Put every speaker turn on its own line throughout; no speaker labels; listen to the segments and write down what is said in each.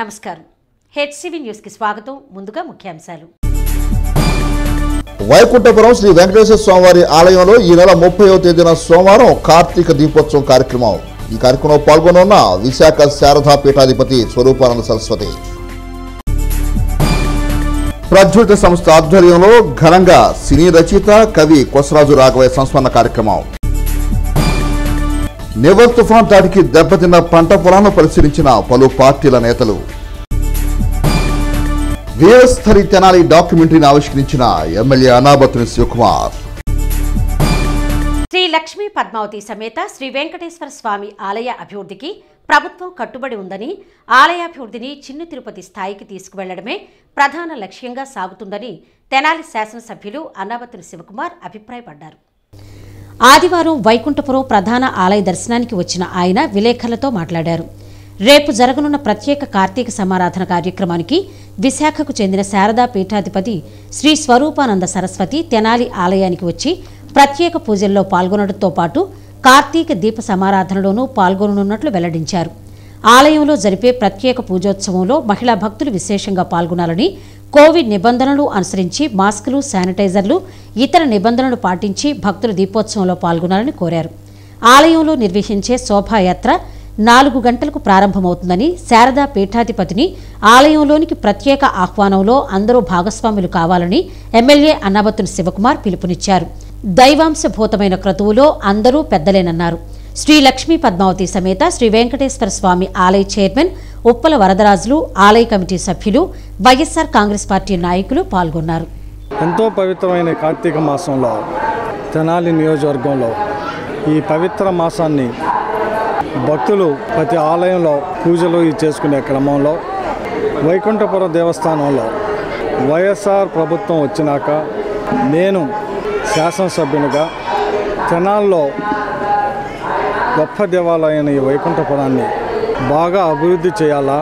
నమస్కారం హెచ్సివి న్యూస్కి స్వాగతం ముందుగా ముఖ్యాంశాలు
వైకుంఠపురం శ్రీ వెంకటేశ్వర స్వామివారి ఆలయంలో ఈ నెల ముప్పైవ తేదీన సోమవారం కార్తీక దీపోత్సవం కార్యక్రమం ఈ కార్యక్రమంలో పాల్గొనున్న విశాఖ శారదా పీఠాధిపతి స్వరూపానంద సరస్వతి ప్రజ్వలిత సంస్థ ఆధ్వర్యంలో ఘనంగా సినీ రచయిత కవి కొసరాజు రాఘవయ్య సంస్మరణ కార్యక్రమం నివర్ తుఫాన్ దాటికి దెబ్బతిన్న పంట పొలాలను పరిశీలించిన పలు పార్టీల నేతలు వీరస్థలి తెనాలి డాక్యుమెంటరీని ఆవిష్కరించిన ఎమ్మెల్యే అనాబతుని శివకుమార్
శ్రీ లక్ష్మీ పద్మావతి సమేత శ్రీ వెంకటేశ్వర స్వామి ఆలయ అభివృద్ధికి ప్రభుత్వం కట్టుబడి ఉందని ఆలయాభివృద్ధిని చిన్న తిరుపతి స్థాయికి తీసుకువెళ్లడమే ప్రధాన లక్ష్యంగా సాగుతుందని తెనాలి శాసనసభ్యులు అన్నాబతుని శివకుమార్ అభిప్రాయపడ్డారు ఆదివారం వైకుంఠపురం ప్రధాన ఆలయ దర్శనానికి వచ్చిన ఆయన విలేకరులతో మాట్లాడారు రేపు జరగనున్న ప్రత్యేక కార్తీక సమారాధన కార్యక్రమానికి విశాఖకు చెందిన శారదా పీఠాధిపతి శ్రీ స్వరూపానంద సరస్వతి తెనాలి ఆలయానికి వచ్చి ప్రత్యేక పూజల్లో పాల్గొనడంతో పాటు కార్తీక దీప సమారాధనలోనూ పాల్గొననున్నట్లు వెల్లడించారు ఆలయంలో జరిపే ప్రత్యేక పూజోత్సవంలో మహిళా భక్తులు విశేషంగా పాల్గొనాలని కోవిడ్ నిబంధనలు అనుసరించి మాస్కులు శానిటైజర్లు ఇతర నిబంధనలు పాటించి భక్తులు దీపోత్సవంలో పాల్గొనాలని కోరారు ఆలయంలో నిర్వహించే శోభాయాత్ర నాలుగు గంటలకు ప్రారంభమవుతుందని శారదా పీఠాధిపతిని ఆలయంలోనికి ప్రత్యేక ఆహ్వానంలో అందరూ భాగస్వాములు కావాలని ఎమ్మెల్యే అన్నాబత్తుని శివకుమార్ పిలుపునిచ్చారు దైవాంశభూతమైన క్రతువులో అందరూ పెద్దలేనన్నారు శ్రీ లక్ష్మీ పద్మావతి సమేత శ్రీ వెంకటేశ్వర స్వామి ఆలయ చైర్మన్ ఉప్పల వరదరాజులు ఆలయ కమిటీ సభ్యులు వైఎస్సార్ కాంగ్రెస్ పార్టీ నాయకులు పాల్గొన్నారు
ఎంతో పవిత్రమైన కార్తీక మాసంలో తెనాలి నియోజకవర్గంలో ఈ పవిత్ర మాసాన్ని భక్తులు ప్రతి ఆలయంలో పూజలు ఈ చేసుకునే క్రమంలో వైకుంఠపురం దేవస్థానంలో వైఎస్ఆర్ ప్రభుత్వం వచ్చినాక నేను శాసనసభ్యునిగా తెనాల్లో గొప్ప దేవాలయం ఈ వైకుంఠపురాన్ని బాగా అభివృద్ధి చేయాలా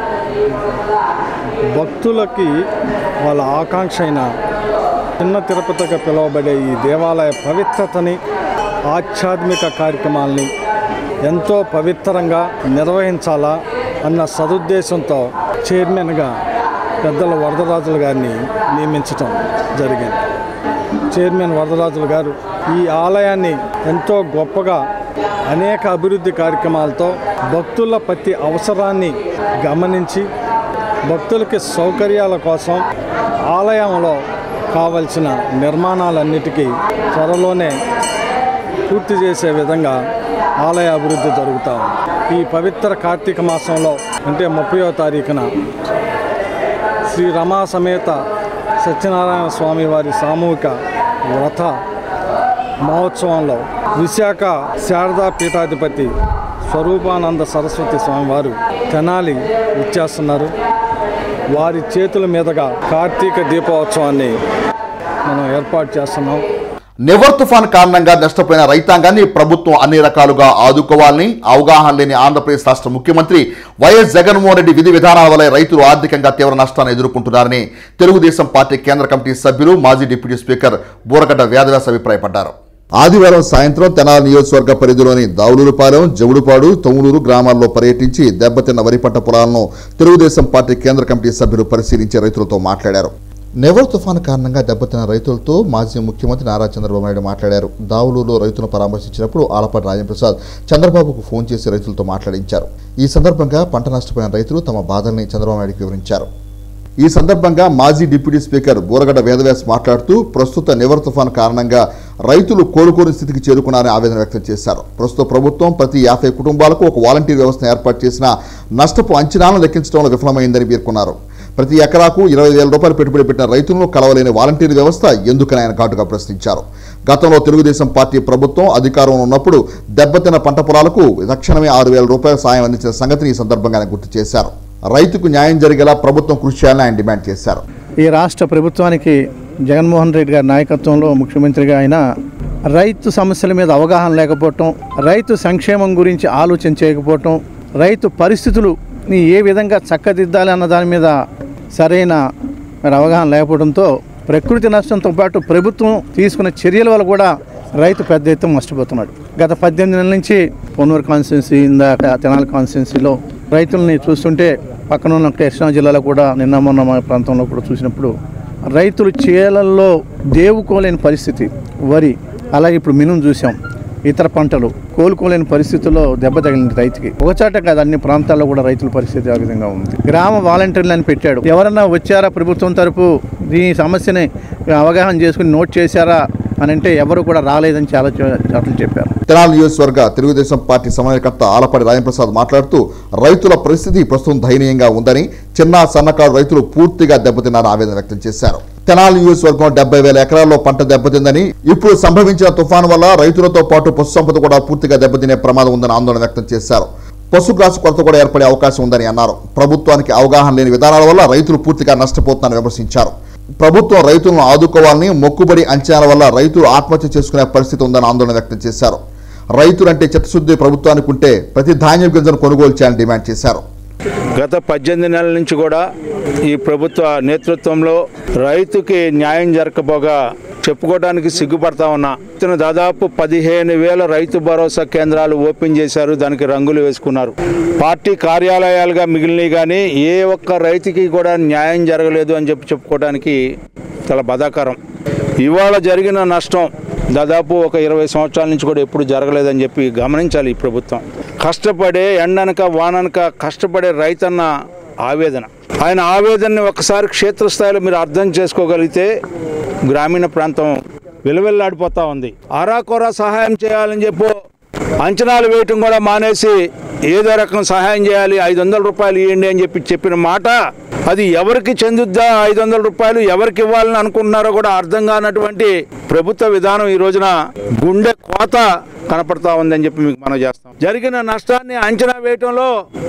భక్తులకి వాళ్ళ ఆకాంక్ష అయిన చిన్న తిరుపతిగా పిలువబడే ఈ దేవాలయ పవిత్రతని ఆధ్యాత్మిక కార్యక్రమాల్ని ఎంతో పవిత్రంగా నిర్వహించాలా అన్న సదుద్దేశంతో చైర్మన్గా పెద్దల వరదరాజులు గారిని నియమించటం జరిగింది చైర్మన్ వరదరాజులు గారు ఈ ఆలయాన్ని ఎంతో గొప్పగా అనేక అభివృద్ధి కార్యక్రమాలతో భక్తుల ప్రతి అవసరాన్ని గమనించి భక్తులకి సౌకర్యాల కోసం ఆలయంలో కావలసిన నిర్మాణాలన్నిటికీ త్వరలోనే పూర్తి చేసే విధంగా ఆలయ అభివృద్ధి జరుగుతూ ఉంది ఈ పవిత్ర కార్తీక మాసంలో అంటే ముప్పయో తారీఖున శ్రీ రమా సమేత సత్యనారాయణ స్వామి వారి సామూహిక వ్రత మహోత్సవంలో విశాఖ శారదా పీఠాధిపతి స్వరూపానంద సరస్వతి స్వామివారు తెనాలి ఇచ్చేస్తున్నారు వారి చేతుల మీదుగా కార్తీక దీపోత్సవాన్ని మనం ఏర్పాటు చేస్తున్నాం
నివర్ తుఫాన్ కారణంగా నష్టపోయిన రైతాంగాన్ని ప్రభుత్వం అన్ని రకాలుగా ఆదుకోవాలని అవగాహన లేని ఆంధ్రప్రదేశ్ రాష్ట్ర ముఖ్యమంత్రి వైఎస్ జగన్మోహన్ రెడ్డి విధి విధానాల వల్ల రైతులు ఆర్థికంగా తీవ్ర నష్టాన్ని ఎదుర్కొంటున్నారని తెలుగుదేశం పార్టీ కేంద్ర కమిటీ సభ్యులు మాజీ డిప్యూటీ స్పీకర్ బూరగడ్డ వేదవ్యాస అభిప్రాయపడ్డారు ఆదివారం సాయంత్రం తెనాలి నియోజకవర్గ పరిధిలోని దావులూరుపాలెం జవుడుపాడు తొమ్ములూరు గ్రామాల్లో పర్యటించి దెబ్బతిన్న వరి పంట పొలాలను తెలుగుదేశం పార్టీ కేంద్ర కమిటీ సభ్యులు పరిశీలించి రైతులతో మాట్లాడారు నెవర్ తుఫాను కారణంగా దెబ్బతిన్న రైతులతో మాజీ ముఖ్యమంత్రి నారా చంద్రబాబు నాయుడు మాట్లాడారు దావులూరులో రైతులను పరామర్శించినప్పుడు ఆలపాటి రాజప్రసాద్ చంద్రబాబుకు ఫోన్ చేసి రైతులతో మాట్లాడించారు ఈ సందర్భంగా పంట నష్టపోయిన రైతులు తమ బాధల్ని చంద్రబాబు నాయుడుకి వివరించారు ఈ సందర్భంగా మాజీ డిప్యూటీ స్పీకర్ బూరగడ్డ వేదవ్యాస్ మాట్లాడుతూ ప్రస్తుత నివర్ తుఫాన్ కారణంగా రైతులు కోలుకోని స్థితికి చేరుకున్నారని ఆవేదన వ్యక్తం చేశారు ప్రస్తుత ప్రభుత్వం ప్రతి యాభై కుటుంబాలకు ఒక వాలంటీర్ వ్యవస్థను ఏర్పాటు చేసిన నష్టపు అంచనాలను లెక్కించడంలో విఫలమైందని పేర్కొన్నారు ప్రతి ఎకరాకు ఇరవై వేల రూపాయలు పెట్టుబడి పెట్టిన రైతులను కలవలేని వాలంటీర్ వ్యవస్థ ఎందుకని ఆయన ఘాటుగా ప్రశ్నించారు గతంలో తెలుగుదేశం పార్టీ ప్రభుత్వం అధికారంలో ఉన్నప్పుడు దెబ్బతిన్న పంట పొలాలకు తక్షణమే ఆరు వేల రూపాయల సాయం అందించిన సంగతిని ఈ సందర్భంగా ఆయన గుర్తు చేశారు రైతుకు న్యాయం జరిగేలా ప్రభుత్వం కృషి చేయాలని ఆయన డిమాండ్ చేశారు
ఈ రాష్ట్ర ప్రభుత్వానికి జగన్మోహన్ రెడ్డి గారి నాయకత్వంలో ముఖ్యమంత్రిగా ఆయన రైతు సమస్యల మీద అవగాహన లేకపోవటం రైతు సంక్షేమం గురించి ఆలోచన చేయకపోవటం రైతు పరిస్థితులని ఏ విధంగా చక్కదిద్దాలి అన్న దాని మీద సరైన మరి అవగాహన లేకపోవడంతో ప్రకృతి నష్టంతో పాటు ప్రభుత్వం తీసుకున్న చర్యల వల్ల కూడా రైతు పెద్ద ఎత్తున నష్టపోతున్నాడు గత పద్దెనిమిది నెలల నుంచి పొన్నూరు కాన్స్టిట్యున్సీ ఇందాక తెనాలి కాన్స్టిట్యున్సీలో రైతుల్ని చూస్తుంటే పక్కన ఉన్న కృష్ణా జిల్లాలో కూడా నిన్న మొన్న మా ప్రాంతంలో కూడా చూసినప్పుడు రైతులు చేలల్లో దేవుకోలేని పరిస్థితి వరి అలాగే ఇప్పుడు మినుము చూసాం ఇతర పంటలు కోలుకోలేని పరిస్థితుల్లో దెబ్బ తగిలింది రైతుకి ఒకచాట కాదు అన్ని ప్రాంతాల్లో కూడా రైతుల పరిస్థితి ఆ విధంగా ఉంది గ్రామ వాలంటీర్లు అని పెట్టాడు ఎవరన్నా వచ్చారా ప్రభుత్వం తరపు ఈ సమస్యని అవగాహన చేసుకుని నోట్ చేశారా అని అంటే ఎవరు కూడా రాలేదని చాలా చో- చోట్ల చెప్పారు
తెనాలి నియోజకవర్గ తెలుగుదేశం పార్టీ సమన్వయకర్త ఆలపాటి రాజప్రసాద్ మాట్లాడుతూ రైతుల పరిస్థితి ప్రస్తుతం దయనీయంగా ఉందని చిన్న సన్నకారు రైతులు పూర్తిగా దెబ్బతిన్నారని ఆవేదన వ్యక్తం చేశారు తెనాలి నియోజకవర్గం డెబ్బై వేల ఎకరాల్లో పంట దెబ్బతిందని ఇప్పుడు సంభవించిన తుఫాను వల్ల రైతులతో పాటు పశు సంపద కూడా పూర్తిగా దెబ్బతినే ప్రమాదం ఉందని ఆందోళన వ్యక్తం చేశారు పశుగ్రాస కొరత కూడా ఏర్పడే అవకాశం ఉందని అన్నారు ప్రభుత్వానికి అవగాహన లేని విధానాల వల్ల రైతులు పూర్తిగా నష్టపోతున్నారని విమర్శించారు ప్రభుత్వం రైతులను ఆదుకోవాలని మొక్కుబడి అంచనాల వల్ల రైతులు ఆత్మహత్య చేసుకునే పరిస్థితి ఉందని ఆందోళన వ్యక్తం చేశారు రైతులంటే చిత్తశుద్ధి ప్రభుత్వానికి ఉంటే ప్రతి ధాన్యం గింజను కొనుగోలు చేయాలని డిమాండ్ చేశారు
గత పద్దెనిమిది నెలల నుంచి కూడా ఈ ప్రభుత్వ నేతృత్వంలో రైతుకి న్యాయం జరగబోగా చెప్పుకోవడానికి సిగ్గుపడతా ఉన్నా ఇతను దాదాపు పదిహేను వేల రైతు భరోసా కేంద్రాలు ఓపెన్ చేశారు దానికి రంగులు వేసుకున్నారు పార్టీ కార్యాలయాలుగా మిగిలినవి కానీ ఏ ఒక్క రైతుకి కూడా న్యాయం జరగలేదు అని చెప్పి చెప్పుకోవడానికి చాలా బాధాకరం ఇవాళ జరిగిన నష్టం దాదాపు ఒక ఇరవై సంవత్సరాల నుంచి కూడా ఎప్పుడు జరగలేదని చెప్పి గమనించాలి ఈ ప్రభుత్వం కష్టపడే ఎండనక వాననక కష్టపడే రైతన్న ఆవేదన ఆయన ఆవేదనని ఒకసారి క్షేత్రస్థాయిలో మీరు అర్థం చేసుకోగలిగితే గ్రామీణ ప్రాంతం విలువెల్లాడిపోతా ఉంది ఆరాకొరా సహాయం చేయాలని చెప్పు అంచనాలు వేయటం కూడా మానేసి ఏదో రకం సహాయం చేయాలి ఐదు వందల రూపాయలు ఇవ్వండి అని చెప్పి చెప్పిన మాట అది ఎవరికి చెందుద్దా ఐదు వందల రూపాయలు ఎవరికి ఇవ్వాలని అనుకుంటున్నారో కూడా అర్థం కానటువంటి ప్రభుత్వ విధానం ఈ రోజున గుండె కోత కనపడతా ఉందని చెప్పి మీకు మనం చేస్తాం జరిగిన నష్టాన్ని అంచనా వేయటంలో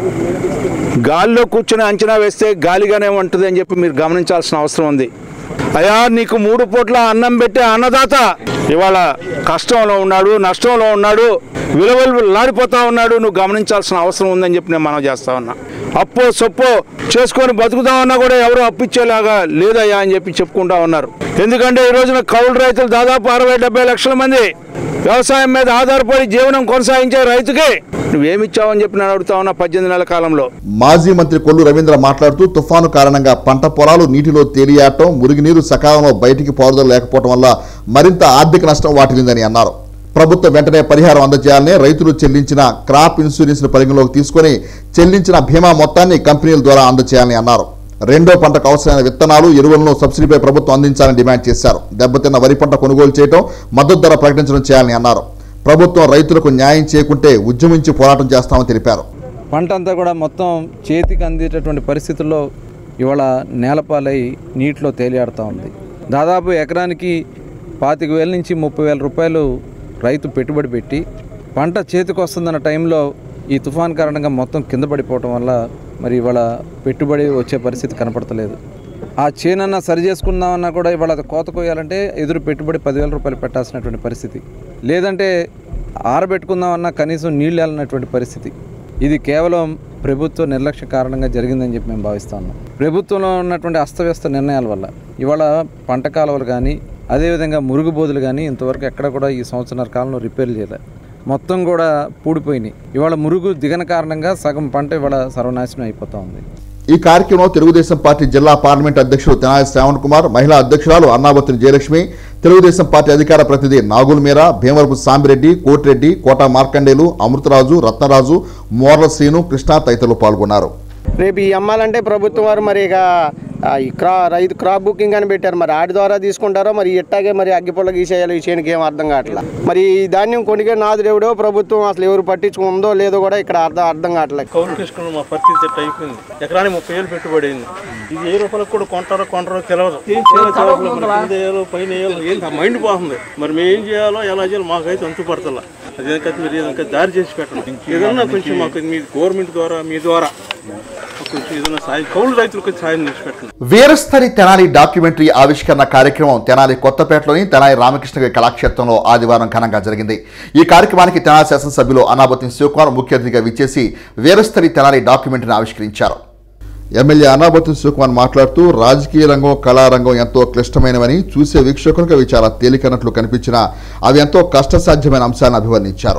గాలిలో కూర్చుని అంచనా వేస్తే గాలిగానే ఉంటుంది అని చెప్పి మీరు గమనించాల్సిన అవసరం ఉంది అయా నీకు మూడు పూట్ల అన్నం పెట్టే అన్నదాత ఇవాళ కష్టంలో ఉన్నాడు నష్టంలో ఉన్నాడు విలువలాడిపోతా ఉన్నాడు నువ్వు గమనించాల్సిన అవసరం ఉందని చెప్పి నేను మనం చేస్తా ఉన్నా అప్పో సొప్పో చేసుకొని బతుకుదామన్నా కూడా ఎవరు అప్పిచ్చేలాగా లేదయ్యా అని చెప్పి చెప్పుకుంటా ఉన్నారు ఎందుకంటే ఈ రోజున కౌలు రైతులు దాదాపు అరవై డెబ్బై లక్షల మంది వ్యవసాయం మీద ఆధారపడి జీవనం కొనసాగించే రైతుకి నువ్వేమిచ్చావని చెప్పి నేను అడుగుతా ఉన్నా పద్దెనిమిది నెలల కాలంలో
మాజీ మంత్రి కొల్లు రవీంద్ర మాట్లాడుతూ తుఫాను కారణంగా పంట పొలాలు నీటిలో తేలియాటం మురుగునీరు సకాలంలో బయటికి పారుదల లేకపోవడం వల్ల మరింత ఆర్థిక నష్టం వాటిల్లిందని అన్నారు ప్రభుత్వం వెంటనే పరిహారం అందజేయాలని రైతులు చెల్లించిన క్రాప్ ఇన్సూరెన్స్ పరిగణలోకి తీసుకొని చెల్లించిన బీమా మొత్తాన్ని కంపెనీల ద్వారా అందజేయాలని అన్నారు రెండో పంటకు అవసరమైన విత్తనాలు ఎరువులను సబ్సిడీపై ప్రభుత్వం అందించాలని డిమాండ్ చేశారు దెబ్బతిన్న వరి పంట కొనుగోలు చేయడం మద్దతు ధర ప్రకటించడం చేయాలని అన్నారు ప్రభుత్వం రైతులకు న్యాయం చేయకుంటే ఉద్యమించి పోరాటం చేస్తామని తెలిపారు
పంట అంతా కూడా మొత్తం చేతికి అందేటటువంటి పరిస్థితుల్లో ఇవాళ నేలపాలై నీటిలో తేలియాడుతూ ఉంది దాదాపు ఎకరానికి పాతిక వేల నుంచి ముప్పై వేల రూపాయలు రైతు పెట్టుబడి పెట్టి పంట చేతికి వస్తుందన్న టైంలో ఈ తుఫాన్ కారణంగా మొత్తం కింద పడిపోవటం వల్ల మరి ఇవాళ పెట్టుబడి వచ్చే పరిస్థితి కనపడతలేదు ఆ చేనన్నా సరి చేసుకుందామన్నా కూడా ఇవాళ అది కోత కోయాలంటే ఎదురు పెట్టుబడి పదివేల రూపాయలు పెట్టాల్సినటువంటి పరిస్థితి లేదంటే ఆరబెట్టుకుందామన్నా కనీసం నీళ్ళు వెళ్ళినటువంటి పరిస్థితి ఇది కేవలం ప్రభుత్వ నిర్లక్ష్య కారణంగా జరిగిందని చెప్పి మేము భావిస్తా ఉన్నాం ప్రభుత్వంలో ఉన్నటువంటి అస్తవ్యస్త నిర్ణయాల వల్ల ఇవాళ పంట కాలువలు కానీ అదేవిధంగా మురుగు బోధులు కానీ ఇంతవరకు ఎక్కడ కూడా ఈ సంవత్సరాల కాలంలో రిపేర్లు చేయలేదు మొత్తం కూడా పూడిపోయినాయి ఇవాళ మురుగు దిగన కారణంగా సగం పంట ఇవాళ సర్వనాశనం అయిపోతూ ఉంది
ఈ కార్యక్రమంలో తెలుగుదేశం పార్టీ జిల్లా పార్లమెంట్ అధ్యక్షుడు తెనాలి శ్రావణ్ కుమార్ మహిళా అధ్యక్షురాలు అన్నాబత్తిని జయలక్ష్మి తెలుగుదేశం పార్టీ అధికార ప్రతినిధి నాగుల్ మీరా భీమవరపు సాంబిరెడ్డి కోటిరెడ్డి కోట మార్కండేలు అమృతరాజు రత్నరాజు మోర్ల శ్రీను కృష్ణ తదితరులు పాల్గొన్నారు
రేపు ఈ అమ్మాలంటే ప్రభుత్వం వారు మరి ఇక ఆ, ఈ క్రా రైతు క్రాప్ బుకింగ్ అని పెట్టారు మరి ఆడి ద్వారా తీసుకుంటారో మరి ఎట్టాగే మరి అగ్గిపుల్ల గీసేయాలి ఈ చేనుకి ఏం అర్థం కావట్లా మరి ఈ ధాన్యం కొనిగే నాదుడెవడో ప్రభుత్వం అసలు ఎవరు పట్టించుకుందో లేదో కూడా ఇక్కడ అర్థం అర్థం కావట్లేదు
కౌలు తీసుకున్న మా పరిస్థితి ఎట్ట అయిపోయింది ఎకరానికి ముప్పై వేలు పెట్టుబడి అయింది ఇది ఏ రూపాయలకు కూడా కొంటారో కొంటారో తెలియదు ఏం చేయాలో తెలియదు. మరి కింద వేయాలో పైన వేయాలో ఏం మైండ్ పోతుంది మరి మేము ఏం చేయాలో ఎలా చేయాలో మాకైతే అంతు పడతలా అదేంకైతే మీరు ఏదైనా దారి చేసి పెట్టండి ఏదన్నా కొంచెం మాకు మీ గవర్నమెంట్ ద్వారా మీ ద్వారా కొంచెం ఏదైనా సాయం కౌలు రైతులకు కొంచెం సాయం చేసి పెట్టండి
వీరస్థలి తెనాలి డాక్యుమెంటరీ ఆవిష్కరణ కార్యక్రమం తెనాలి కొత్తపేటలోని తెనాలి రామకృష్ణ గారి కళాక్షేత్రంలో ఆదివారం ఘనంగా జరిగింది ఈ కార్యక్రమానికి తెనాలి శాసనసభ్యులు అనాబతిన్ శివకుమార్ ముఖ్య అతిథిగా విచ్చేసి వీరస్థలి తెనాలి డాక్యుమెంటరీని ఆవిష్కరించారు ఎమ్మెల్యే అనాబతిన్ శివకుమార్ మాట్లాడుతూ రాజకీయ రంగం కళారంగం ఎంతో క్లిష్టమైనవని చూసే వీక్షకులకు అవి చాలా తేలికన్నట్లు కనిపించినా అవి ఎంతో కష్టసాధ్యమైన అంశాలను అభివర్ణించారు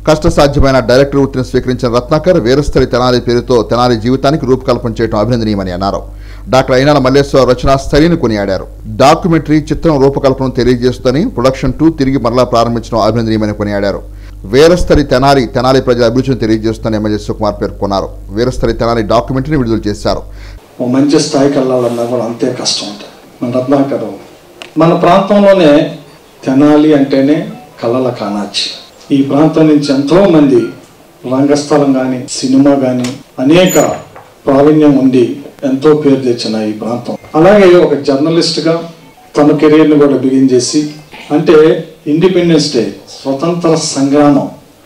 కష్టసాధ్యమైన డైరెక్టర్ వృత్తిని స్వీకరించిన రత్నాకర్ వీరస్థలి తెనాలి పేరుతో తెనాలి జీవితానికి రూపకల్పన చేయడం అభినందనీయమని అన్నారు డాక్టర్ అయినాల మల్లేశ్వర రచనా స్థలిని కొనియాడారు డాక్యుమెంటరీ చిత్రం రూపకల్పన తెలియజేస్తుందని ప్రొడక్షన్ టూ తిరిగి మరలా ప్రారంభించడం అభినందనీయమని కొనియాడారు వీరస్థలి తెనాలి తెనాలి ప్రజల అభిరుచిని తెలియజేస్తుందని ఎమ్మెల్యే శివకుమార్ పేర్కొన్నారు వీరస్థలి తెనాలి డాక్యుమెంటరీని విడుదల చేశారు
ఓ మంచి స్థాయికి వెళ్ళాలన్నా కూడా అంతే కష్టం ఉంటుంది మన రత్నాకరం మన ప్రాంతంలోనే తెనాలి అంటేనే కళల కానాచి ఈ ప్రాంతం నుంచి ఎంతో మంది రంగస్థలం కానీ సినిమా కానీ అనేక ప్రావీణ్యం ఉండి ఎంతో పేరు తెచ్చిన ఈ ప్రాంతం అలాగే ఒక జర్నలిస్ట్గా తన కెరీర్ని కూడా బిగిన్ చేసి అంటే ఇండిపెండెన్స్ డే స్వతంత్ర సంగ్రామం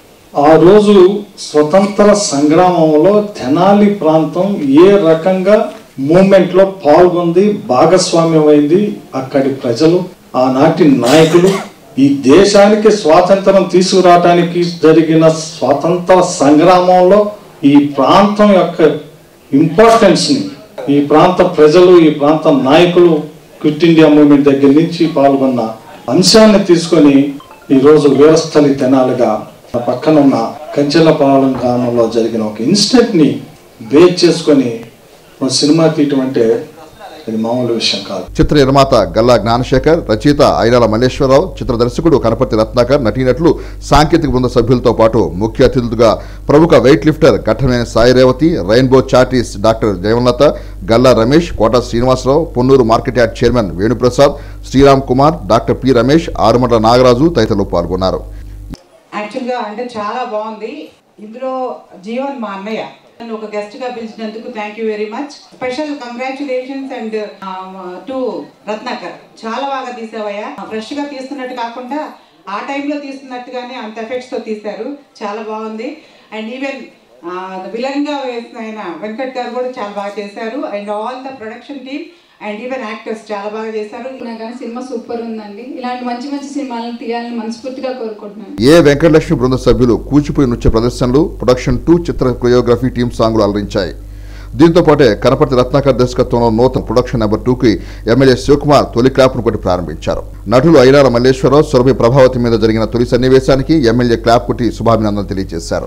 ఆ రోజు స్వతంత్ర సంగ్రామంలో తెనాలి ప్రాంతం ఏ రకంగా మూమెంట్ లో పాల్గొంది భాగస్వామ్యమైంది అక్కడి ప్రజలు ఆనాటి నాయకులు ఈ దేశానికి స్వాతంత్రం తీసుకురావడానికి జరిగిన స్వాతంత్ర సంగ్రామంలో ఈ ప్రాంతం యొక్క ఇంపార్టెన్స్ ని ఈ ప్రాంత ప్రజలు ఈ ప్రాంత నాయకులు క్విట్ ఇండియా మూవ్మెంట్ దగ్గర నుంచి పాల్గొన్న అంశాన్ని తీసుకొని ఈరోజు వీరస్థలి తెనాలిగా ఆ పక్కన ఉన్న కంచెలపాలెం గ్రామంలో జరిగిన ఒక ఇన్సిడెంట్ ని బేస్ చేసుకొని ఒక సినిమా తీయటం అంటే ఇది మామూలు విషయం కాదు
చిత్ర నిర్మాత గల్లా జ్ఞానశేఖర్ రచయిత ఐరాల మల్లేశ్వరరావు చిత్ర దర్శకుడు కనపర్తి రత్నాకర్ నటీనటులు సాంకేతిక బృంద సభ్యులతో పాటు ముఖ్య అతిథులుగా ప్రముఖ weight lifter Ghattamaneni Sai Revathi rainbow charities doctor Jayavalatha Galla Ramesh Kota Srinivasarao Ponnur market yard chairman Venuprasad Sriram Kumar doctor P Ramesh Arumatla Nagaraju తదితరులు పాల్గొన్నారు
యాక్చువల్గా అంటే చాలా బాగుంది ఇందులో జీవన్ మా అన్నయ్య నన్ను ఒక గెస్ట్ గా పిలిచినందుకు thank you very much special congratulations and to Ratnakar చాలా బాగా తీసావయ్యా ఫ్రెష్ గా తీస్తున్నట్టు కాకుండా ఆ టైంలో తీస్తున్నట్టుగానే అంత ఎఫెక్ట్స్ తో తీశారు చాలా బాగుంది అండ్ ఈవెన్ విలన్ గా వేసిన ఆయన వెంకట్ గారు కూడా చాలా బాగా చేశారు and all the production team and even actors చాలా బాగా చేశారు
నాకు కానీ సినిమా సూపర్ ఉందండి ఇలాంటి మంచి మంచి సినిమాలను తీయాలని మనస్ఫూర్తిగా కోరుకుంటున్నాను
ఏ వెంకటలక్ష్మి బృంద సభ్యులు కూచిపూడి నృత్య ప్రదర్శనలు ప్రొడక్షన్ టూ చిత్ర కొరియోగ్రఫీ టీం సాంగ్లు అలరించాయి దీంతో పాటే కనపర్తి రత్నాకర్ దర్శకత్వంలో నూతన ప్రొడక్షన్ నెంబర్ టూకి ఎమ్మెల్యే శివకుమార్ తొలి క్లాప్ను కొట్టి ప్రారంభించారు నటులు ఐరాల మల్లేశ్వరరావు సురభి ప్రభావతి మీద జరిగిన తొలి సన్నివేశానికి ఎమ్మెల్యే క్లాప్ కొట్టి శుభాభినందనలు తెలియజేశారు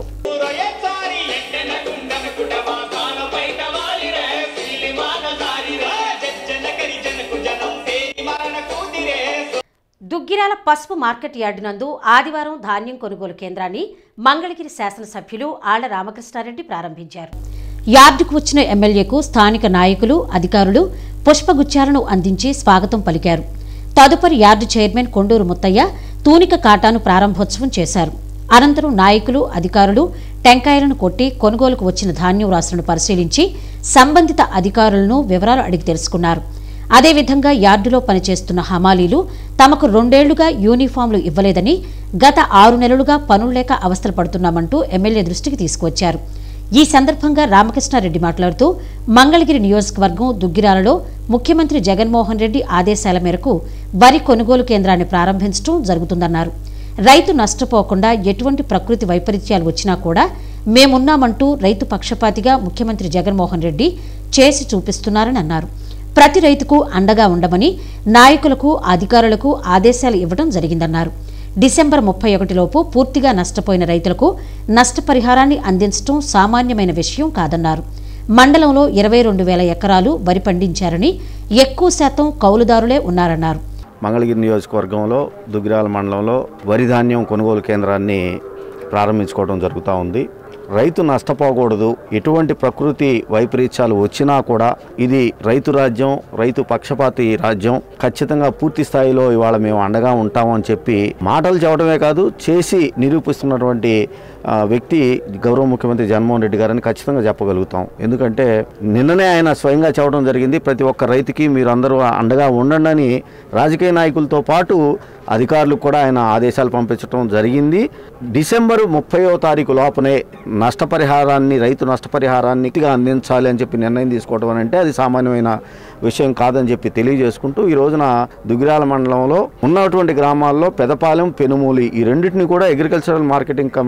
దుగ్గిరాల పసుపు మార్కెట్ యార్డు నందు ఆదివారం ధాన్యం కొనుగోలు కేంద్రాన్ని మంగళగిరి శాసనసభ్యులు ఆళ్ల రామకృష్ణారెడ్డి ప్రారంభించారు యార్డుకు వచ్చిన ఎమ్మెల్యేకు స్థానిక నాయకులు అధికారులు పుష్పగుచ్చాలను అందించి స్వాగతం పలికారు తదుపరి యార్డు చైర్మన్ కొండూరు ముత్తయ్య తూనిక కాటాను ప్రారంభోత్సవం చేశారు అనంతరం నాయకులు అధికారులు టెంకాయలను కొట్టి కొనుగోలుకు వచ్చిన ధాన్యం రాశులను పరిశీలించి సంబంధిత అధికారులను వివరాలు అడిగి తెలుసుకున్నారు అదేవిధంగా యార్డులో పనిచేస్తున్న హమాలీలు తమకు రెండేళ్లుగా యూనిఫామ్లు ఇవ్వలేదని గత ఆరు నెలలుగా పనులు లేక అవస్థలు పడుతున్నామంటూ ఎమ్మెల్యే దృష్టికి తీసుకువచ్చారు ఈ సందర్భంగా రామకృష్ణారెడ్డి మాట్లాడుతూ మంగళగిరి నియోజకవర్గం దుగ్గిరాలలో ముఖ్యమంత్రి జగన్మోహన్ రెడ్డి ఆదేశాల మేరకు వరి కొనుగోలు కేంద్రాన్ని ప్రారంభించడం జరుగుతుందన్నారు రైతు నష్టపోకుండా ఎటువంటి ప్రకృతి వైపరీత్యాలు వచ్చినా కూడా మేమున్నామంటూ రైతు పక్షపాతిగా ముఖ్యమంత్రి జగన్మోహన్ రెడ్డి చేసి చూపిస్తున్నారని అన్నారు ప్రతి రైతుకు అండగా ఉండమని నాయకులకు అధికారులకు ఆదేశాలు ఇవ్వడం జరిగిందన్నారు డిసెంబర్ ముప్పై ఒకటిలోపు పూర్తిగా నష్టపోయిన రైతులకు నష్టపరిహారాన్ని అందించడం సామాన్యమైన విషయం కాదన్నారు మండలంలో ఇరవై రెండు వేల ఎకరాలు వరి పండించారని ఎక్కువ శాతం కౌలుదారులే ఉన్నారన్నారు
మంగళగిరి నియోజకవర్గంలో దుగ్గిరాల మండలంలో వరి ధాన్యం కొనుగోలు కేంద్రాన్ని ప్రారంభించుకోవడం జరుగుతూ ఉంది రైతు నష్టపోకూడదు ఎటువంటి ప్రకృతి వైపరీత్యాలు వచ్చినా కూడా ఇది రైతు రాజ్యం రైతు పక్షపాతి రాజ్యం ఖచ్చితంగా పూర్తి స్థాయిలో ఇవాళ మేము అండగా ఉంటామని చెప్పి మాటలు చెప్పడమే కాదు చేసి నిరూపిస్తున్నటువంటి ఆ, వ్యక్తి గౌరవ ముఖ్యమంత్రి జగన్మోహన్ రెడ్డి గారని ఖచ్చితంగా చెప్పగలుగుతాం ఎందుకంటే నిన్ననే ఆయన స్వయంగా చెప్పడం జరిగింది ప్రతి ఒక్క రైతుకి మీరు అందరూ అండగా ఉండండి అని రాజకీయ నాయకులతో పాటు అధికారులకు కూడా ఆయన ఆదేశాలు పంపించడం జరిగింది డిసెంబర్ ముప్పయో తారీఖు లోపనే నష్టపరిహారాన్ని రైతు నష్టపరిహారాన్ని పూర్తిగా అందించాలి అని చెప్పి నిర్ణయం తీసుకోవడం అని అంటే అది సామాన్యమైన విషయం కాదని చెప్పి తెలియజేసుకుంటూ ఈ రోజున దుగ్గిరాల మండలంలో ఉన్నటువంటి గ్రామాల్లో పెదపాలెం పెనుమూలి ఈ రెండింటిని కూడా అగ్రికల్చరల్ మార్కెటింగ్ కమిటీ ద్వారా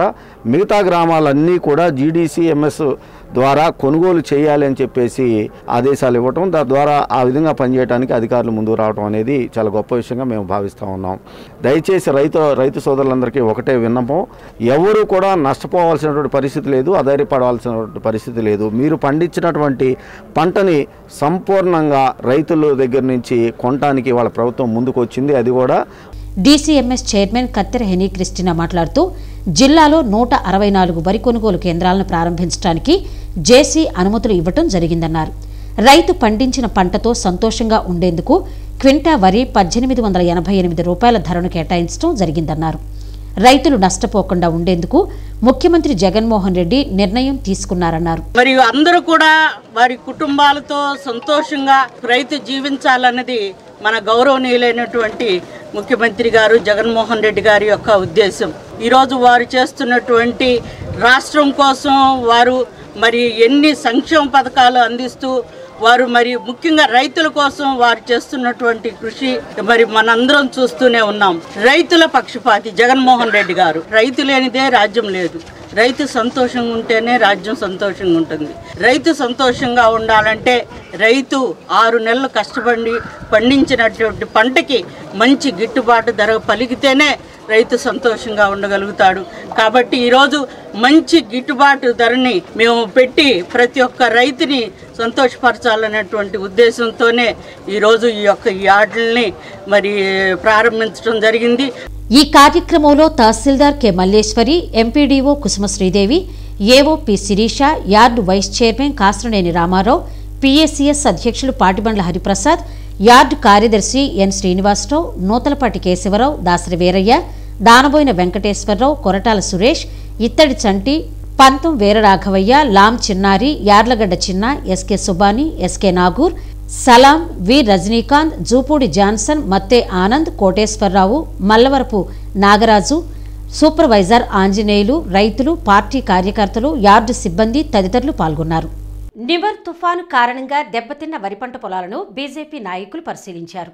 కాకుండా మిగతా గ్రామాలన్నీ కూడా జీడీసీఎంఎస్ ద్వారా కొనుగోలు చేయాలి అని చెప్పేసి ఆదేశాలు ఇవ్వటం దాని ద్వారా ఆ విధంగా పనిచేయడానికి అధికారులు ముందుకు రావడం అనేది చాలా గొప్ప విషయంగా మేము భావిస్తూ ఉన్నాం దయచేసి రైతు రైతు సోదరులందరికీ ఒకటే విన్నపం ఎవరు కూడా నష్టపోవాల్సినటువంటి పరిస్థితి లేదు అధైర్యపడవలసినటువంటి పరిస్థితి లేదు మీరు పండించినటువంటి పంటని సంపూర్ణంగా రైతుల దగ్గర నుంచి కొనటానికి వాళ్ళ ప్రభుత్వం ముందుకు వచ్చింది అది కూడా
డీసీఎంఎస్ చైర్మన్ కత్తెర హెనీ క్రిస్టినా మాట్లాడుతూ జిల్లాలో నూట అరవై నాలుగు వరి కొనుగోలు కేంద్రాలను ప్రారంభించడానికి జేసీ అనుమతులు ఇవ్వటం జరిగిందన్నారు రైతు పండించిన పంటతో సంతోషంగా ఉండేందుకు క్వింటా వరి పద్దెనిమిది వందల ఎనభై ఎనిమిది రూపాయల ధరను కేటాయించడం జరిగిందన్నారు రైతులు నష్టపోకుండా ఉండేందుకు ముఖ్యమంత్రి జగన్మోహన్ రెడ్డి నిర్ణయం తీసుకున్నారన్నారు
మరియు అందరూ కూడా వారి కుటుంబాలతో సంతోషంగా రైతు జీవించాలన్నది మన గౌరవనీయులైనటువంటి ముఖ్యమంత్రి గారు జగన్మోహన్ రెడ్డి గారి యొక్క ఉద్దేశం ఈరోజు వారు చేస్తున్నటువంటి రాష్ట్రం కోసం వారు మరి ఎన్ని సంక్షేమ పథకాలు అందిస్తూ వారు మరి ముఖ్యంగా రైతుల కోసం వారు చేస్తున్నటువంటి కృషి మరి మనందరం చూస్తూనే ఉన్నాం రైతుల పక్షపాతి జగన్మోహన్ రెడ్డి గారు రైతు లేనిదే రాజ్యం లేదు రైతు సంతోషంగా ఉంటేనే రాజ్యం సంతోషంగా ఉంటుంది రైతు సంతోషంగా ఉండాలంటే రైతు ఆరు నెలలు కష్టపడి పండించినటువంటి పంటకి మంచి గిట్టుబాటు ధర పలికితేనే రైతు సంతోషంగా ఉండగలుగుతాడు కాబట్టి ఈరోజు మంచి గిట్టుబాటు ధరని మేము పెట్టి ప్రతి ఒక్క రైతుని సంతోషపరచాలనేటువంటి ఉద్దేశంతోనే ఈరోజు ఈ యొక్క యార్డుల్ని మరి ప్రారంభించడం జరిగింది
ఈ కార్యక్రమంలో tahsildar K Malleswari MPDO Kusuma Sridevi AO P Sirisha yard vice chairman Kasaraneni Ramarao PACS అధ్యక్షులు పాటిబండ్ల హరిప్రసాద్ యార్డు కార్యదర్శి ఎన్ శ్రీనివాసరావు నూతలపాటి కేశవరావు దాసరి వీరయ్య దానబోయిన వెంకటేశ్వరరావు కొరటాల సురేష్ ఇత్తడి చంటి పంతం Veeraraghavaiah లాం Chinnari Yarlagadda Chinna SK Subani SK Nagoor Salam V Rajinikanth Jupudi Johnson Matte Anand Koteswararao Mallavarapu Nagaraju supervisor Anjaneyulu రైతులు పార్టీ కార్యకర్తలు యార్డు సిబ్బంది తదితరులు పాల్గొన్నారు నివర్ తుఫాను కారణంగా దెబ్బతిన్న వరి పంట పొలాలను బీజేపీ నాయకులు పరిశీలించారు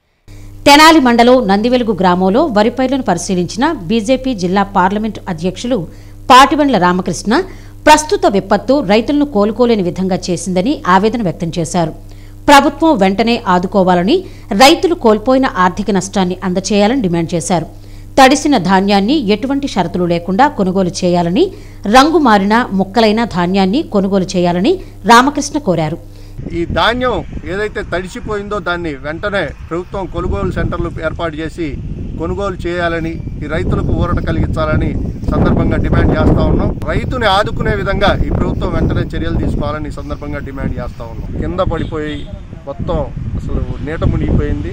తెనాలి మండలం నందివెలుగు గ్రామంలో వరి పైర్లను పరిశీలించిన బీజేపీ జిల్లా పార్లమెంటు అధ్యక్షులు పాటిబండ్ల రామకృష్ణ ప్రస్తుత విపత్తు రైతులను కోలుకోలేని విధంగా చేసిందని ఆవేదన వ్యక్తం చేశారు ప్రభుత్వం వెంటనే ఆదుకోవాలని రైతులు కోల్పోయిన ఆర్థిక నష్టాన్ని అందచేయాలని డిమాండ్ చేశారు తడిసిన ధాన్యాన్ని ఎటువంటి షరతులు లేకుండా కొనుగోలు చేయాలని రంగు మారిన ముక్కలైన ధాన్యాన్ని కొనుగోలు చేయాలని రామకృష్ణ కోరారు
ఈ ధాన్యం ఏదైతే తడిసిపోయిందో దాన్ని వెంటనే ప్రభుత్వం కొనుగోలు సెంటర్లు ఏర్పాటు చేసి కొనుగోలు చేయాలని ఈ రైతులకు ఊరట కలిగించాలని సందర్భంగా డిమాండ్ చేస్తా ఉన్నాం రైతుని ఆదుకునే విధంగా ఈ ప్రభుత్వం వెంటనే చర్యలు తీసుకోవాలని ఈ సందర్భంగా డిమాండ్ చేస్తా ఉన్నాం కింద పడిపోయి మొత్తం అసలు నీట మునిగిపోయింది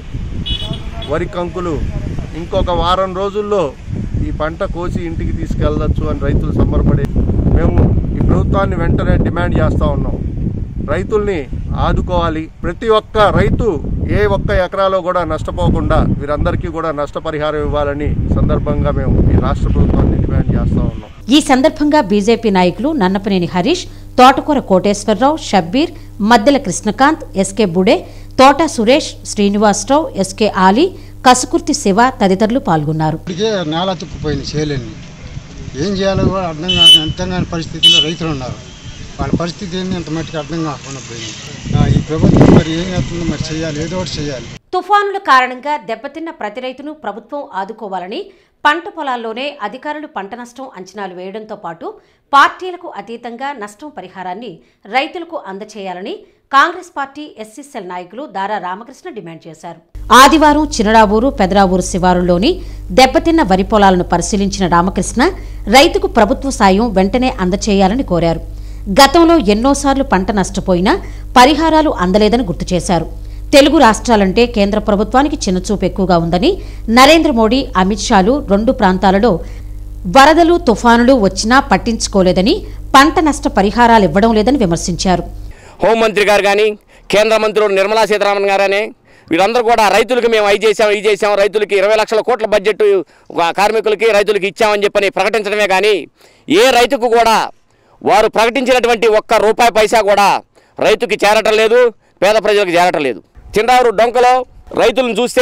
వరి కంకులు ఇంకొక వారం రోజుల్లో ఈ పంట కోసి ఇంటికి తీసుకెళ్ళచ్చు అని రైతులు సంబరపడే మేము ఈ ప్రభుత్వాన్ని వెంటనే డిమాండ్ చేస్తా ఉన్నాం రైతుల్ని ఆదుకోవాలి ప్రతి ఒక్క రైతు ఏ ఒక్క ఎకరాలో కూడా నష్టపోకుండా వీరందరికీ కూడా నష్టపరిహారం ఇవ్వాలని సందర్భంగా మేము ఈ రాష్ట్ర ప్రభుత్వాన్ని డిమాండ్ చేస్తా ఉన్నాం
ఈ సందర్భంగా బీజేపీ నాయకులు నన్నపనేని హరీష్ తోటకూర కోటేశ్వరరావు షబ్బీర్ మద్దెల కృష్ణకాంత్ ఎస్కే బుడే తోట సురేష్ శ్రీనివాసరావు ఎస్కే ఆలీ కసుకుర్తి శివ తదితరులు పాల్గొన్నారు
ఇప్పటికే నేల తుక్కుపోయింది చేయలేని ఏం చేయాలో కూడా అర్థం కాక అర్థం కాని పరిస్థితిలో రైతులు ఉన్నారు వాళ్ళ పరిస్థితి ఏంది అంత మట్టికి అర్థం కాకుండా పోయింది ఆ, ఈ ప్రభుత్వం మరి ఏం చేస్తుందో మరి చేయాలి ఏదో ఒకటి చేయాలి
తుఫానుల కారణంగా దెబ్బతిన్న ప్రతి రైతును ప్రభుత్వం ఆదుకోవాలని పంట పొలాల్లోనే అధికారులు పంట నష్టం అంచనాలు వేయడంతో పాటు పార్టీలకు అతీతంగా నష్టం పరిహారాన్ని రైతులకు అందచేయాలని కాంగ్రెస్ పార్టీ ఎస్సీసెల్ నాయకులు దారా రామకృష్ణ డిమాండ్ చేశారు ఆదివారం చినరావూరు పెదరావూరు శివారుల్లోని దెబ్బతిన్న వరి పొలాలను పరిశీలించిన రామకృష్ణ రైతుకు ప్రభుత్వ సాయం వెంటనే అందచేయాలని కోరారు గతంలో ఎన్నోసార్లు పంట నష్టపోయినా పరిహారాలు అందలేదని గుర్తు చేశారు తెలుగు రాష్ట్రాలంటే కేంద్ర ప్రభుత్వానికి చిన్నచూపు ఎక్కువగా ఉందని నరేంద్ర మోడీ అమిత్ షాలు రెండు ప్రాంతాలలో వరదలు తుఫానులు వచ్చినా పట్టించుకోలేదని పంట నష్ట పరిహారాలు ఇవ్వడం లేదని విమర్శించారు
హోంమంత్రి గారు కానీ కేంద్ర మంత్రులు నిర్మలా సీతారామన్ గారని వీళ్ళందరూ కూడా రైతులకు మేము అవి చేసాం ఇది చేసాం రైతులకి ఇరవై లక్షల కోట్ల బడ్జెట్ కార్మికులకి రైతులకి ఇచ్చామని చెప్పని ప్రకటించడమే కానీ ఏ రైతుకు కూడా వారు ప్రకటించినటువంటి ఒక్క రూపాయి పైసా కూడా రైతుకి చేరటం లేదు పేద ప్రజలకు చేరటం లేదు చిన్నారు డొంకలో రైతులను చూస్తే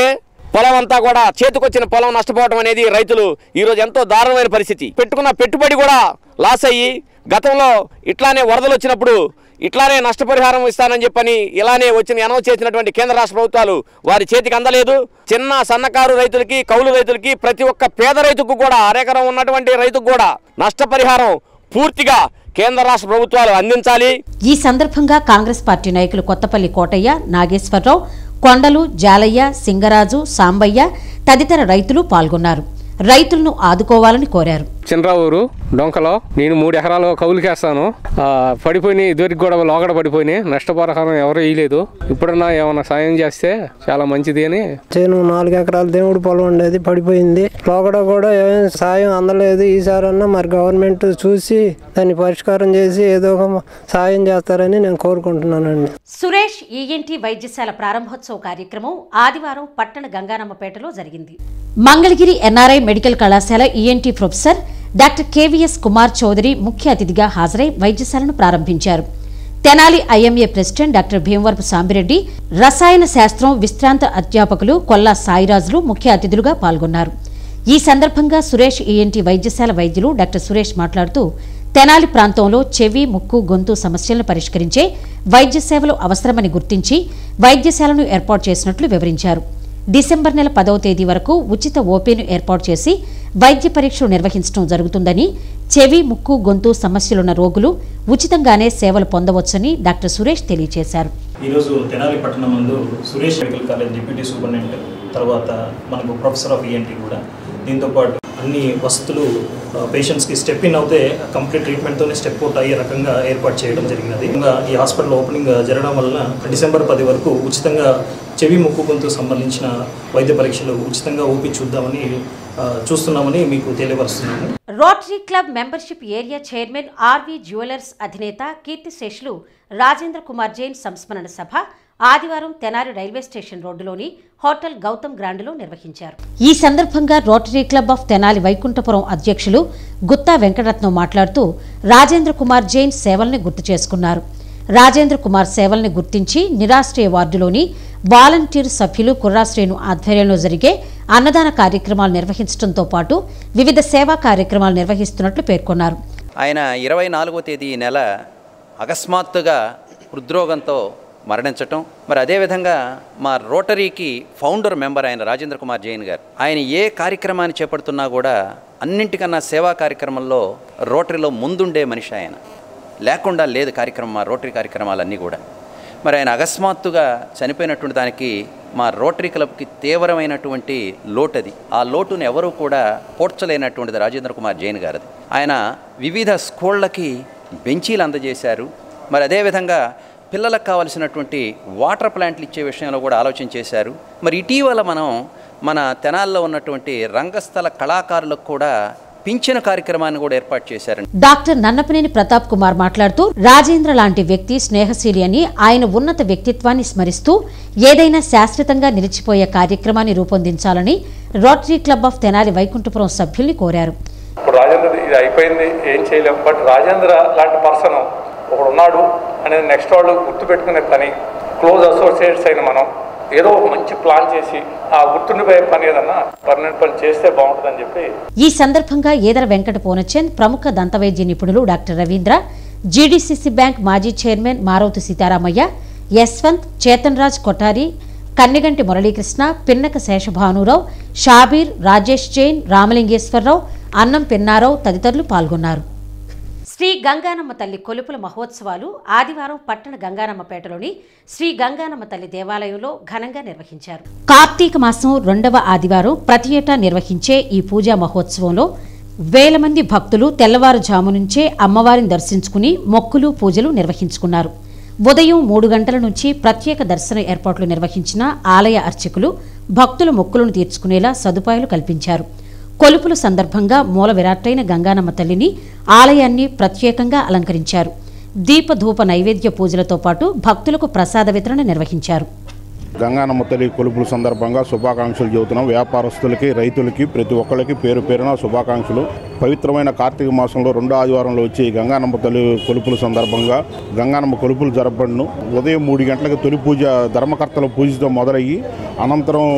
పొలం అంతా కూడా చేతికొచ్చిన పొలం నష్టపోవడం అనేది రైతులు ఈరోజు ఎంతో దారుణమైన పరిస్థితి పెట్టుకున్న పెట్టుబడి కూడా లాస్ అయ్యి గతంలో ఇట్లానే వరదలు వచ్చినప్పుడు ఇట్లానే నష్టపరిహారం ఇస్తానని చెప్పని ఇలానే వచ్చిన అనౌన్స్ చేసినటువంటి కేంద్ర రాష్ట్ర ప్రభుత్వాలు వారి చేతికి అందలేదు చిన్న సన్నకారు రైతులకి కౌలు రైతులకి ప్రతి ఒక్క పేద రైతుకు కూడా అరెకరం ఉన్నటువంటి రైతుకు కూడా నష్టపరిహారం పూర్తిగా కేంద్ర రాష్ట్ర ప్రభుత్వాలు అందించాలి
ఈ సందర్భంగా కాంగ్రెస్ పార్టీ నాయకులు కొత్తపల్లి కోటయ్య నాగేశ్వరరావు కొండలు జాలయ్య సింగరాజు సాంబయ్య తదితర రైతులు పాల్గొన్నారు రైతులను ఆదుకోవాలని కోరారు
చిన్నరావూరు డొంకలో నేను మూడు ఎకరాలు కౌలుకేస్తాను ఆ, పడిపోయినాయి ఇదివరకు కూడా లోగడ పడిపోయినాయి నష్టపరిహారం ఎవరు వేయలేదు ఇప్పుడన్నా ఏమైనా సాయం చేస్తే చాలా మంచిది అని
చేను నాలుగు ఎకరాల దేవుడు పొలం ఉండేది పడిపోయింది లోగడ కూడా ఏం సాయం అందలేదు ఈసారన్నా మరి గవర్నమెంట్ చూసి దాన్ని పరిష్కారం చేసి ఏదో ఒక సాయం చేస్తారని నేను కోరుకుంటున్నానండి
సురేష్ ఈఎన్టీ వైద్యశాల ప్రారంభోత్సవ కార్యక్రమం ఆదివారం పట్టణ గంగానమ్మపేటలో జరిగింది మంగళగిరి ఎన్ఆర్ఐ మెడికల్ కళాశాల ENT professor doctor KVS Kumar Chowdary ముఖ్య అతిథిగా హాజరై వైద్యశాలను ప్రారంభించారు Tenali IMA president doctor Bhimavarapu Sambireddy రసాయన శాస్త్రం విశ్రాంత అధ్యాపకులు కొల్లా సాయిరాజులు ముఖ్య అతిథులుగా పాల్గొన్నారు ఈ సందర్భంగా సురేష్ ఈఎన్టీ వైద్యశాల వైద్యులు డాక్టర్ సురేష్ మాట్లాడుతూ తెనాలి ప్రాంతంలో చెవి ముక్కు గొంతు సమస్యలను పరిష్కరించే వైద్య సేవలు అవసరమని గుర్తించి వైద్యశాలను ఏర్పాటు చేసినట్లు వివరించారు డిసెంబర్ నెల పదవ తేదీ వరకు ఉచిత ఓపీను ఏర్పాటు చేసి వైద్య పరీక్షలు నిర్వహించడం జరుగుతుందని చెవి ముక్కు గొంతు సమస్యలున్న రోగులు ఉచితంగానే సేవలు పొందవచ్చని డాక్టర్ సురేష్ తెలియజేశారు
ఈరోజు తెనాలి పట్టణం నందు Suresh medical college deputy superintendent తర్వాత మనకు ప్రొఫెసర్ ఆఫ్ ఈఎన్టీ కూడా దీంతో పాటు అన్ని వసతులు పేషెంట్స్కి స్టెప్ ఇన్ అవుతే కంప్లీట్ ట్రీట్మెంట్తోనే స్టెప్ అవుట్ అయ్యే రకంగా ఏర్పాటు చేయడం జరిగినది ఇంకా ఈ హాస్పిటల్ ఓపెనింగ్ జరగడం వల్ల డిసెంబర్ పది వరకు ఉచితంగా చెవి ముక్కు గొంతు సంబంధించిన వైద్య పరీక్షలు ఉచితంగా ఊపి చూద్దామని ఆ, చూస్తున్నామని మీకు తెలియపరుస్తున్నాము
Rotary club membership area chairman RV jewellers అధినేత కీర్తిశేషులు రాజేంద్ర కుమార్ జైన్ సంస్మరణ సభ ఆదివారం తెనాలి రైల్వే స్టేషన్ రోడ్డులోని హోటల్ గౌతమ్ గ్రాండ్లో నిర్వహించారు ఈ సందర్భంగా Rotary club of Tenali Vaikunthapuram అధ్యక్షులు గుత్తా వెంకటరత్నం మాట్లాడుతూ రాజేంద్ర కుమార్ జైన్ సేవల్ని గుర్తు చేసుకున్నారు రాజేంద్ర కుమార్ సేవల్ని గుర్తించి నిరాశ్రయ వార్డులోని వాలంటీర్ సభ్యులు కుర్రాశ్రేణు ఆధ్వర్యంలో జరిగే అన్నదాన కార్యక్రమాలు నిర్వహించడంతో పాటు వివిధ సేవా కార్యక్రమాలు నిర్వహిస్తున్నట్లు పేర్కొన్నారు
ఆయన ఇరవై నాలుగో తేదీ ఈ నెల అకస్మాత్తుగా హృద్రోగంతో మరణించటం మరి అదేవిధంగా మా రోటరీకి ఫౌండర్ మెంబర్ ఆయన రాజేంద్ర కుమార్ జైన్ గారు ఆయన ఏ కార్యక్రమాన్ని చేపడుతున్నా కూడా అన్నింటికన్నా సేవా కార్యక్రమంలో రోటరీలో ముందుండే మనిషి ఆయన లేకుండా లేదు కార్యక్రమం మా రోటరీ కార్యక్రమాలన్నీ కూడా మరి ఆయన అకస్మాత్తుగా చనిపోయినటువంటి దానికి మా రోటరీ క్లబ్కి తీవ్రమైనటువంటి లోటు అది ఆ లోటును ఎవరూ కూడా పోడ్చలేనటువంటిది రాజేంద్ర కుమార్ జైన్ గారిది ఆయన వివిధ స్కూళ్ళకి బెంచీలు అందజేశారు మరి అదేవిధంగా పిల్లలకు కావలసినటువంటి వాటర్ ప్లాంట్లు ఇచ్చే విషయంలో కూడా ఆలోచన చేశారు మరి ఇటీవల మనం మన తెనాల్లో ఉన్నటువంటి రంగస్థల కళాకారులకు కూడా పింఛను కార్యక్రమాన్ని కూడా ఏర్పాటు చేశారు
డాక్టర్ నన్నపనేని ప్రతాప్ కుమార్ మాట్లాడుతూ రాజేంద్ర లాంటి వ్యక్తి స్నేహశీలి అని ఆయన ఉన్నత వ్యక్తిత్వాన్ని స్మరిస్తూ ఏదైనా శాశ్వతంగా నిలిచిపోయే కార్యక్రమాన్ని రూపొందించాలని Rotary club of Tenali Vaikunthapuram సభ్యుల్ని కోరారు
ఇప్పుడు రాజేంద్ర ఇది అయిపోయింది ఏం చేయలేం బట్ రాజేంద్ర లాంటి పర్సన్ ఒకడు ఉన్నాడు అనేది నెక్స్ట్ వాళ్ళు గుర్తుపెట్టుకునే పని క్లోజ్ అసోసియేట్స్ అయిన మనం ఏదో ఒక మంచి ప్లాన్ చేసి ఆ గుర్తుండిపోయే పని ఏదన్నా పర్మనెంట్ పని చేస్తే బాగుంటుందని చెప్పి
ఈ సందర్భంగా ఏదర వెంకట పూర్ణచంద్ ప్రముఖ దంతవైద్య నిపుణులు డాక్టర్ రవీంద్ర జీడీసీసీ బ్యాంక్ మాజీ చైర్మన్ మారవతి సీతారామయ్య యశ్వంత్ చేతన్ రాజ్ కొఠారి కన్నెగంటి మురళీకృష్ణ పిన్నక శేషభానురావు షాబీర్ రాజేష్ జైన్ రామలింగేశ్వరరావు అన్నం పిన్నారావు తదితరులు పాల్గొన్నారు శ్రీ గంగానమ్మ తల్లి కొలుపుల మహోత్సవాలు ఆదివారం పట్టణ గంగానమ్మపేటలోని శ్రీ గంగానమ్మ తల్లి దేవాలయంలో ఘనంగా నిర్వహించారు కార్తీక మాసం రెండవ ఆదివారం ప్రతి ఏటా నిర్వహించే ఈ పూజా మహోత్సవంలో వేల మంది భక్తులు తెల్లవారుజాము నుంచే అమ్మవారిని దర్శించుకుని మొక్కులు పూజలు నిర్వహించుకున్నారు ఉదయం మూడు గంటల నుంచి ప్రత్యేక దర్శన ఏర్పాట్లు నిర్వహించిన ఆలయ అర్చకులు భక్తుల మొక్కులను తీర్చుకునేలా సదుపాయాలు కల్పించారు కొలుపుల సందర్భంగా మూల విరాట్టైన గంగానమ్మ తల్లిని ఆలయాన్ని ప్రత్యేకంగా అలంకరించారు దీపధూప నైవేద్య పూజలతో పాటు భక్తులకు ప్రసాద వితరణ నిర్వహించారు
గంగానమ్మ తల్లి కొలుపుల సందర్భంగా శుభాకాంక్షలు చెబుతున్నాం వ్యాపారస్తులకి రైతులకి ప్రతి ఒక్కరికి పేరు పేరున శుభాకాంక్షలు పవిత్రమైన కార్తీక మాసంలో రెండో ఆదివారంలో వచ్చి గంగానమ్మ తల్లి కొలుపుల సందర్భంగా గంగానమ్మ కొలుపులు జరపబడును ఉదయం మూడు గంటలకు తొలి పూజ ధర్మకర్తల పూజతో మొదలయ్యి అనంతరం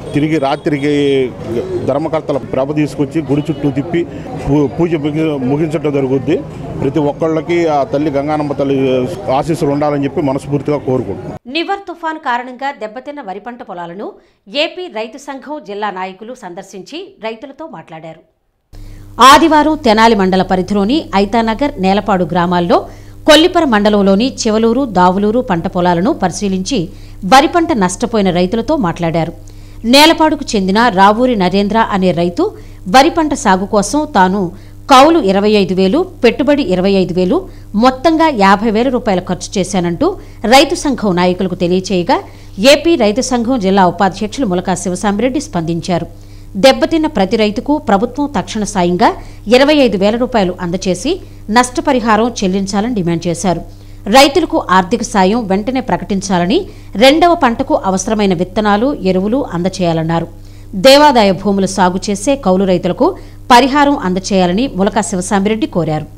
తిరిగి రాత్రికి ధర్మకర్తల ప్రభ తీసుకొచ్చి గుడి చుట్టూ తిప్పి పూ- పూజ ముగి- ముగించడం జరుగుద్ది ప్రతి ఒక్కళ్ళకి ఆ తల్లి గంగానమ్మ తల్లి ఆశీస్సులు ఉండాలని చెప్పి మనస్ఫూర్తిగా కోరుకుంటున్నాం
నివర్ తుఫాన్ కారణంగా దెబ్బతిన్న వరి పంట పొలాలను ఏపీ రైతు సంఘం జిల్లా నాయకులు సందర్శించి రైతులతో మాట్లాడారు ఆదివారం తెనాలి మండల పరిధిలోని ఐతానగర్ నేలపాడు గ్రామాల్లో కొల్లిపర మండలంలోని చివలూరు దావులూరు పంట పొలాలను పరిశీలించి వరి పంట నష్టపోయిన రైతులతో మాట్లాడారు నేలపాడుకు చెందిన రావూరి నరేంద్ర అనే రైతు వరి పంట సాగు కోసం తాను కౌలు ఇరవై ఐదు వేలు పెట్టుబడి ఇరవై ఐదు వేలు మొత్తంగా యాభై వేల రూపాయలు ఖర్చు చేశానంటూ రైతు సంఘం నాయకులకు తెలియచేయగా ఏపీ రైతు సంఘం జిల్లా ఉపాధ్యక్షులు ములకా శివసామిరెడ్డి స్పందించారు దెబ్బతిన్న ప్రతి రైతుకు ప్రభుత్వం తక్షణ సాయంగా ఇరవై ఐదు వేల రూపాయలు అందచేసి నష్టపరిహారం చెల్లించాలని డిమాండ్ చేశారు రైతులకు ఆర్థిక సాయం వెంటనే ప్రకటించాలని రెండవ పంటకు అవసరమైన విత్తనాలు ఎరువులు అందచేయాలన్నారు దేవాదాయ భూములు సాగు చేసే కౌలు రైతులకు పరిహారం అందచేయాలని ములకా శివసామిరెడ్డి కోరారు